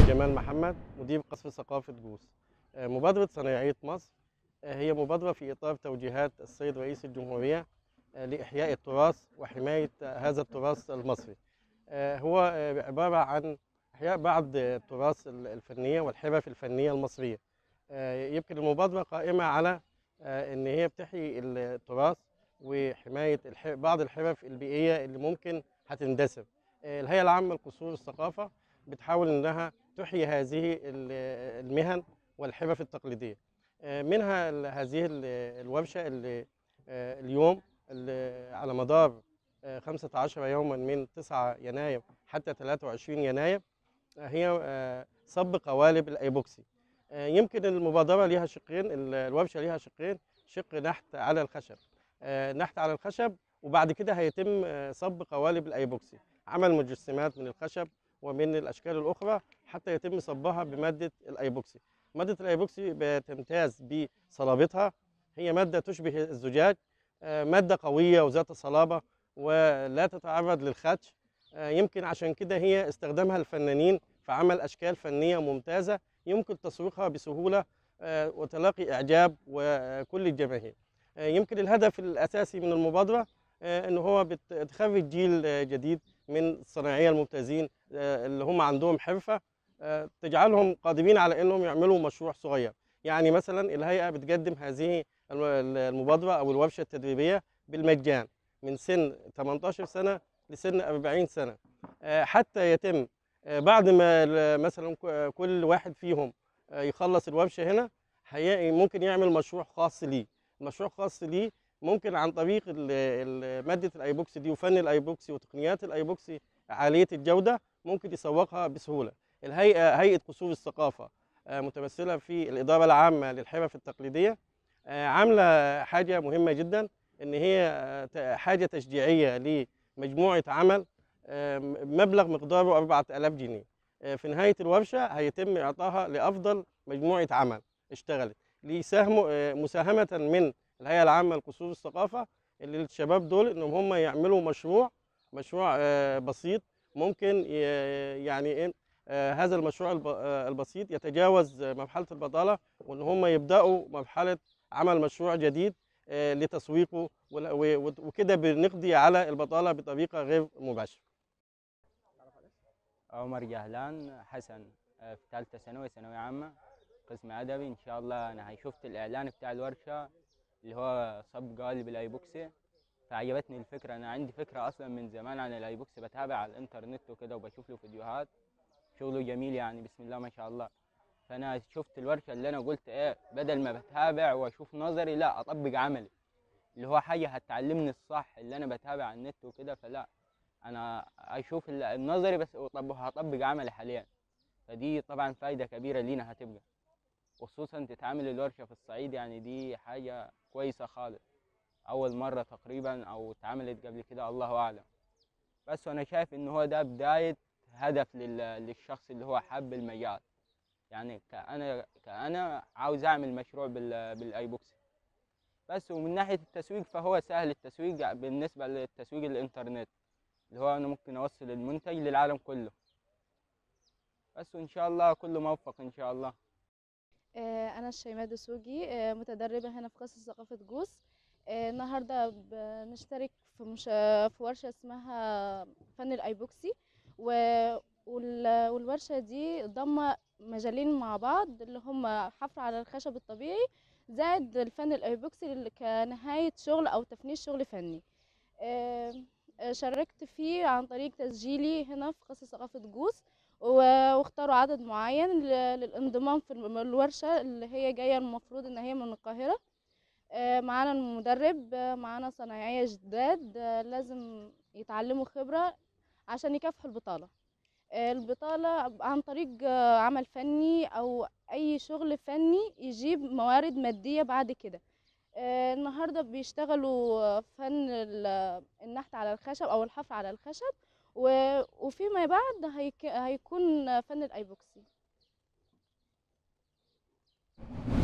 جمال محمد مدير قسم ثقافة جوس آه، مبادرة صنايعية مصر آه، هي مبادرة في إطار توجيهات السيد رئيس الجمهورية آه، لإحياء التراث وحماية آه، هذا التراث المصري آه، هو آه، عبارة عن إحياء بعض التراث ال- الفنية والحرف الفنية المصرية آه، يمكن المبادرة قائمة على آه، إن هي بتحيي التراث وحماية الح- بعض الحرف البيئية اللي ممكن هتندثر آه، الهيئة العامة لقصور الثقافة بتحاول إنها تحيي هذه ال- المهن والحرف التقليدية آه، منها ال- هذه ال- الورشة اللي آه، اليوم اللي على مدار آه، 15 يوما من 9 يناير حتى 23 يناير آه، هي آه، صب قوالب الأيبوكسي آه، يمكن المبادرة ليها شقين ال- الورشة ليها شقين شق نحت على الخشب آه، نحت على الخشب وبعد كده هيتم آه، صب قوالب الأيبوكسي عمل مجسمات من الخشب ومن الاشكال الاخرى حتى يتم صبها بماده الايبوكسي ماده الايبوكسي بتمتاز بصلابتها هي ماده تشبه الزجاج آه، ماده قويه وذات صلابه ولا تتعرض للخدش آه، يمكن عشان كده هي استخدمها الفنانين في عمل اشكال فنيه ممتازه يمكن تسويقها بسهوله آه، وتلاقي اعجاب وكل الجماهير آه، يمكن الهدف الاساسي من المبادره آه، ان هو بت- تخرج جيل آه، جديد من الصناعيه الممتازين آه، اللي هم عندهم حرفه آه، تجعلهم قادرين على انهم يعملوا مشروع صغير يعني مثلا الهيئه بتقدم هذه الم- المبادره او الورشه التدريبيه بالمجان من سن 18 سنه لسن 40 سنه آه، حتى يتم آه، بعد ما ال- مثلا ك- كل واحد فيهم آه، يخلص الورشه هنا هي- ممكن يعمل مشروع خاص ليه مشروع خاص ليه ممكن عن طريق ال- ال- ماده الايبوكسي دي وفن الايبوكسي وتقنيات الايبوكسي عاليه الجوده ممكن يسوقها بسهوله. الهيئه هيئه قصور الثقافه آه، متمثله في الاداره العامه للحرف التقليديه آه، عامله حاجه مهمه جدا ان هي آه، ت- حاجه تشجيعيه لمجموعه عمل آه، مبلغ مقداره 4000 جنيه. آه، في نهايه الورشه هيتم اعطائها لافضل مجموعه عمل اشتغلت ليساهموا آه، مساهمه من الهيئه العامه لقصور الثقافه اللي الشباب دول انهم هم يعملوا مشروع مشروع آه، بسيط ممكن ي- يعني ايه آه، هذا المشروع الب- آه، البسيط يتجاوز آه، مرحله البطاله وان هم يبداوا مرحله عمل مشروع جديد آه، لتسويقه ولا- و- و- وكده بنقضي على البطاله بطريقه غير مباشره عمر جهلان حسن آه، في ثالثة ثانوي ثانوية عامة قسم أدبي إن شاء الله أنا هاي شفت الإعلان بتاع الورشة اللي هو صب قالب الأيبوكسي فعجبتني الفكرة أنا عندي فكرة أصلا من زمان عن الأيبوكسي بتابع على الإنترنت وكده وبشوف له فيديوهات شغله جميل يعني بسم الله ما شاء الله فأنا شفت الورشة اللي أنا قلت إيه بدل ما بتابع وأشوف نظري لا أطبق عملي اللي هو حاجة هتعلمني الصح اللي أنا بتابع على النت وكده فلا انا اشوف ال- النظري بس طب هطبق عملي حاليا فدي طبعا فايده كبيره لينا هتبقى وخصوصا تتعامل الورشه في الصعيد يعني دي حاجه كويسه خالص اول مره تقريبا او اتعملت قبل كده الله اعلم بس وانا شايف ان هو ده بدايه هدف لل- للشخص اللي هو حب المجال يعني كأنا كأنا عاوز أعمل مشروع بال بالأيبوكسي بس ومن ناحية التسويق فهو سهل التسويق بالنسبة للتسويق الإنترنت اللي هو أنا ممكن أوصل المنتج للعالم كله بس وإن شاء الله كله موفق إن شاء الله آه، أنا شيماء دسوقي آه، متدربة هنا في قسم ثقافة جوس آه، النهاردة بنشترك في مش... في ورشة اسمها فن الأيبوكسي و... وال... والورشة دي ضم مجالين مع بعض اللي هم حفر على الخشب الطبيعي زائد الفن الأيبوكسي اللي كنهاية شغل أو تفنيش شغل فني آه، آه، شاركت فيه عن طريق تسجيلي هنا في قسم ثقافة جوس و- واختاروا عدد معين ل- للانضمام في الم- الورشة اللي هي جاية المفروض ان هي من القاهرة آه، معانا المدرب آه، معانا صنايعية جداد آه، لازم يتعلموا خبرة عشان يكافحوا البطالة آه، البطالة عن طريق آه، عمل فني أو أي شغل فني يجيب موارد مادية بعد كده آه، النهاردة بيشتغلوا آه، فن ال- النحت على الخشب أو الحفر على الخشب و- وفيما بعد هيك- هيكون فن الأيبوكسي